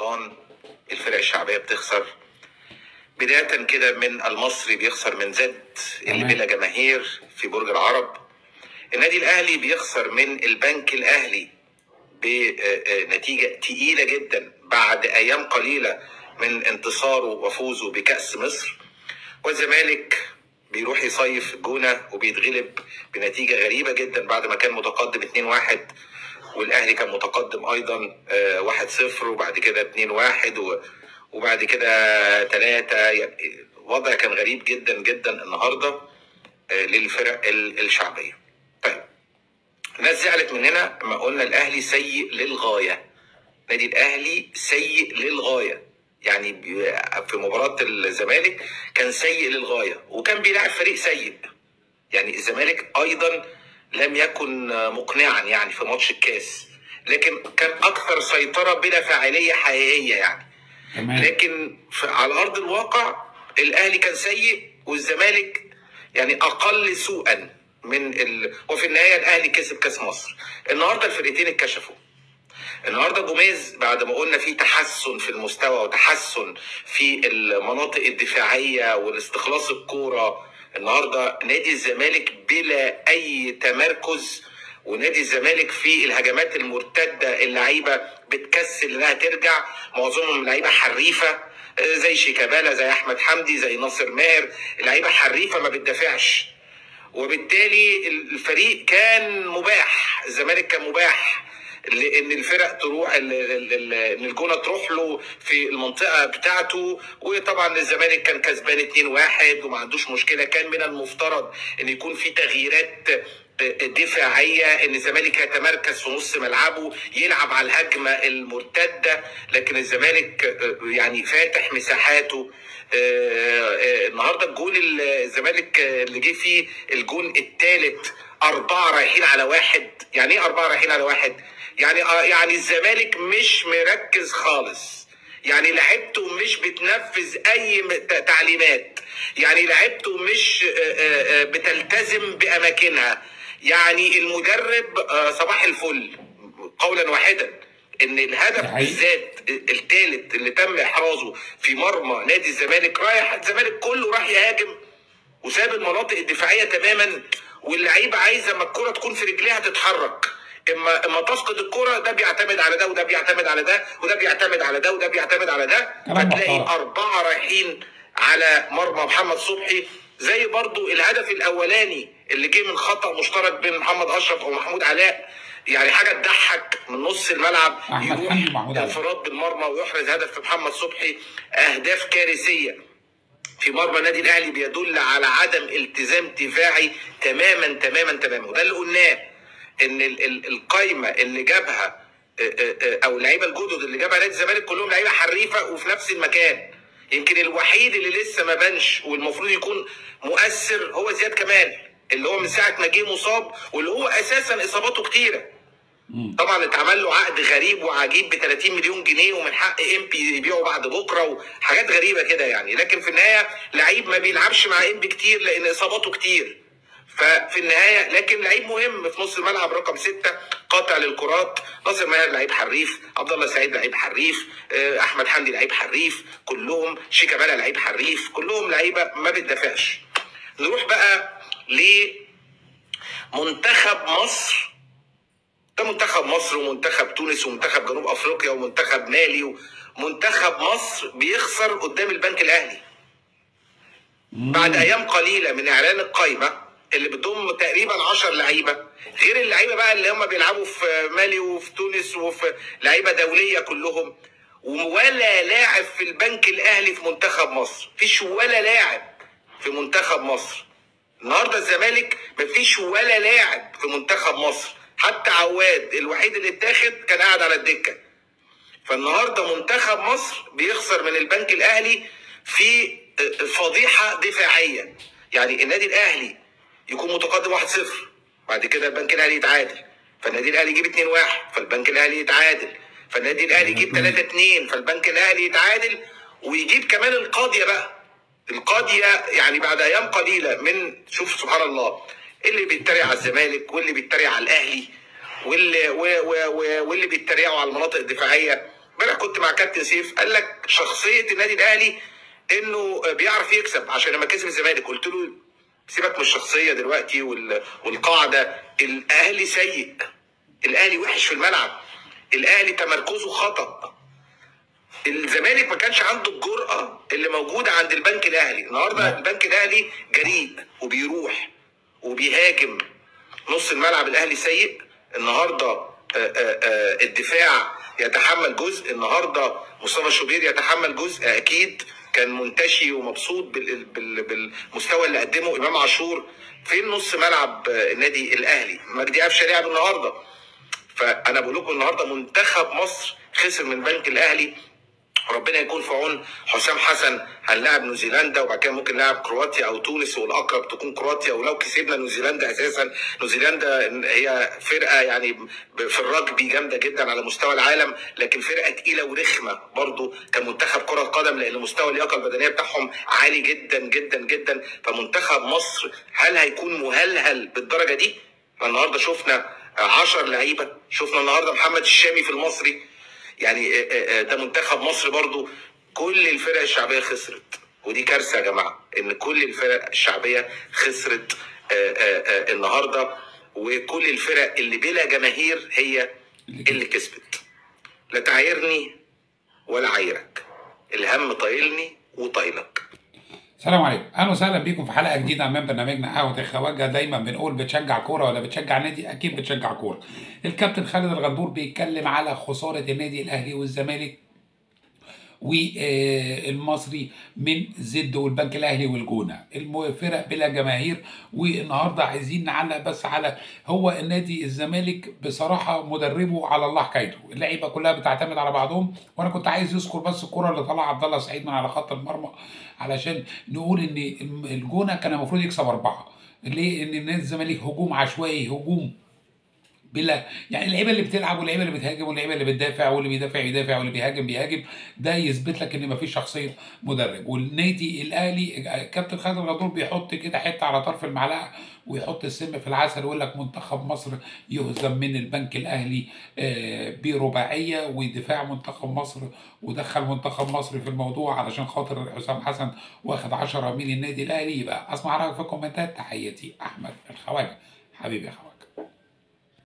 رمضان الفرق الشعبيه بتخسر بدايه كده من المصري بيخسر من زد اللي تمام. بلا جماهير في برج العرب النادي الاهلي بيخسر من البنك الاهلي بنتيجه تقيله جدا بعد ايام قليله من انتصاره وفوزه بكاس مصر والزمالك بيروح يصيف الجونه وبيتغلب بنتيجه غريبه جدا بعد ما كان متقدم 2-1 والاهلي كان متقدم ايضا آه، 1-0 وبعد كده 2-1 و- وبعد كده 3 يعني وضع كان غريب جدا جدا النهارده آه، للفرق ال- الشعبيه. طيب الناس زعلت مننا لما قلنا الاهلي سيء للغايه. نادي الاهلي سيء للغايه. يعني بي- في مباراه الزمالك كان سيء للغايه وكان بيلعب فريق سيء. يعني الزمالك ايضا لم يكن مقنعا يعني في ماتش الكاس لكن كان اكثر سيطره بلا فاعليه حقيقيه يعني تمام لكن في على ارض الواقع الاهلي كان سيء والزمالك يعني اقل سوءا من ال... وفي النهايه الاهلي كسب كاس مصر النهارده الفرقتين اتكشفوا النهارده جوميز بعد ما قلنا في تحسن في المستوى وتحسن في المناطق الدفاعيه والاستخلاص الكوره النهارده نادي الزمالك بلا اي تمركز ونادي الزمالك في الهجمات المرتده اللعيبه بتكسل انها ترجع معظمهم لعيبه حريفه آه، زي شيكابالا زي احمد حمدي زي ناصر ماهر لعيبه حريفه ما بتدافعش وبالتالي الفريق كان مباح الزمالك كان مباح لان الفرق تروح ال- ال- ال- ان الجونه تروح له في المنطقه بتاعته وطبعا الزمالك كان كسبان 2-1 وما عندوش مشكله كان من المفترض ان يكون في تغييرات دفاعيه ان الزمالك يتمركز في نص ملعبه يلعب على الهجمه المرتده لكن الزمالك آه، يعني فاتح مساحاته آه، آه، النهارده الجون ال- الزمالك آه، اللي جه فيه الجون الثالث أربعة رايحين على واحد يعني إيه أربعة رايحين على واحد؟ يعني آه، يعني الزمالك مش مركز خالص يعني لعيبته مش بتنفذ أي م- ت- تعليمات يعني لعيبته مش آه، آه، آه، بتلتزم بأماكنها يعني المدرب آه، صباح الفل قولا واحدا ان الهدف ده حقيقي. بالذات الثالث اللي تم احرازه في مرمى نادي الزمالك رايح الزمالك كله راح يهاجم وساب المناطق الدفاعيه تماما واللعيبه عايزه اما الكره تكون في رجليها تتحرك اما اما تفقد الكره ده بيعتمد على ده وده بيعتمد على ده وده بيعتمد على ده وده بيعتمد على ده كلام فتلاقي محترم. اربعه رايحين على مرمى محمد صبحي زي برضو الهدف الاولاني اللي جه من خطا مشترك بين محمد اشرف ومحمود علاء يعني حاجه تضحك من نص الملعب أحمد يروح حمدي ومحمود علاء. انفراد بالمرمى ويحرز هدف في محمد صبحي اهداف كارثيه في مرمى النادي الاهلي بيدل على عدم التزام دفاعي تماما تماما تماما وده اللي قلناه ان ال- ال- القايمه اللي جابها آه، آه، آه، او اللعيبه الجدد اللي جابها نادي الزمالك كلهم لعيبه حريفه وفي نفس المكان يمكن الوحيد اللي لسه ما بانش والمفروض يكون مؤثر هو زياد كمال اللي هو من ساعه ما جه مصاب واللي هو اساسا اصاباته كتيره مم. طبعا اتعمل له عقد غريب وعجيب ب 30 مليون جنيه ومن حق امبي يبيعه بعد بكره وحاجات غريبه كده يعني لكن في النهايه لعيب ما بيلعبش مع امبي كتير لان اصاباته كتير ففي النهايه لكن لعيب مهم في نص الملعب رقم ستة قاطع للكرات ناصر ماهر لعيب حريف عبد الله سعيد لعيب حريف آه، احمد حمدي لعيب حريف كلهم شيكابالا لعيب حريف كلهم لعيبه ما بتدافعش نروح بقى لمنتخب مصر ده منتخب مصر ومنتخب تونس ومنتخب جنوب افريقيا ومنتخب مالي ومنتخب مصر بيخسر قدام البنك الاهلي بعد ايام قليله من اعلان القايمه اللي بتضم تقريبا 10 لعيبه غير اللعيبه بقى اللي هم بيلعبوا في مالي وفي تونس وفي لعيبه دوليه كلهم ولا لاعب في البنك الاهلي في منتخب مصر فيش ولا لاعب في منتخب مصر النهارده الزمالك مفيش ولا لاعب في منتخب مصر حتى عواد الوحيد اللي اتاخد كان قاعد على الدكه فالنهارده منتخب مصر بيخسر من البنك الاهلي في فضيحه دفاعيه يعني النادي الاهلي يكون متقدم 1-0 بعد كده البنك الاهلي يتعادل فالنادي الاهلي يجيب 2-1 فالبنك الاهلي يتعادل فالنادي الاهلي يجيب 3-2 فالبنك الاهلي يتعادل ويجيب كمان القاضيه بقى القاضيه يعني بعد ايام قليله من شوف سبحان الله اللي بيتريق على الزمالك واللي بيتريق على الاهلي واللي و و و واللي بيتريقوا على المناطق الدفاعيه امبارح كنت مع كابتن سيف قال لك شخصيه النادي الاهلي انه بيعرف يكسب عشان لما كسب الزمالك قلت له سيبك من الشخصيه دلوقتي وال- والقاعده الاهلي سيء الاهلي وحش في الملعب الاهلي تمركزه خطأ الزمالك ما كانش عنده الجرأة اللي موجودة عند البنك الأهلي النهاردة البنك الأهلي جريء وبيروح وبيهاجم نص الملعب الأهلي سيء النهاردة آه، آه، آه، الدفاع يتحمل جزء النهاردة مصطفى شوبير يتحمل جزء أكيد كان منتشي ومبسوط بال- بال- بالمستوى اللي قدمه إمام عاشور فين نص ملعب آه، النادي الأهلي مجدي قفشه لعب النهارده فانا بقول لكم النهارده منتخب مصر خسر من البنك الاهلي ربنا يكون في عون حسام حسن هنلاعب نيوزيلندا وبعد كده ممكن نلعب كرواتيا او تونس والاقرب تكون كرواتيا ولو كسبنا نيوزيلندا اساسا نيوزيلندا هي فرقه يعني ب- في الرجبي جامده جدا على مستوى العالم لكن فرقه تقيله ورخمه برضو كمنتخب كره قدم لان مستوى اللياقه البدنيه بتاعهم عالي جدا جدا جدا فمنتخب مصر هل هيكون مهلهل بالدرجه دي؟ النهارده شفنا 10 لعيبه شفنا النهارده محمد الشامي في المصري يعني آه، آه، آه، ده منتخب مصر برضو كل الفرق الشعبيه خسرت ودي كارثه يا جماعه ان كل الفرق الشعبيه خسرت آه، آه، آه، النهارده وكل الفرق اللي بلا جماهير هي اللي كسبت لا تعايرني ولا عايرك الهم طايلني وطايلك السلام عليكم اهلا وسهلا بيكم في حلقه جديده من برنامجنا قهوه الخواجه دايما بنقول بتشجع كوره ولا بتشجع نادي اكيد بتشجع كوره الكابتن خالد الغندور بيتكلم على خساره النادي الاهلي والزمالك والمصري من زد والبنك الاهلي والجونه الفرق بلا جماهير والنهارده عايزين نعلق بس على هو النادي الزمالك بصراحه مدربه على الله حكايته اللعيبه كلها بتعتمد على بعضهم وانا كنت عايز يذكر بس الكره اللي طلع عبد الله سعيد من على خط المرمى علشان نقول ان الجونه كان المفروض يكسب اربعه ليه ان النادي الزمالك هجوم عشوائي هجوم بلا يعني اللعيبه اللي بتلعب واللعيبه اللي بتهاجم واللعيبه اللي بتدافع واللي بيدافع يدافع واللي بيهاجم بيهاجم ده يثبت لك ان مفيش شخصيه مدرب والنادي الاهلي كابتن خالد الغدور بيحط كده حته على طرف المعلقه ويحط السم في العسل ويقول لك منتخب مصر يهزم من البنك الاهلي آه، برباعيه ودفاع منتخب مصر ودخل منتخب مصر في الموضوع علشان خاطر حسام حسن واخد 10 من النادي الاهلي يبقى اسمع رايك في الكومنتات تحياتي احمد الخواجه حبيبي يا خواجه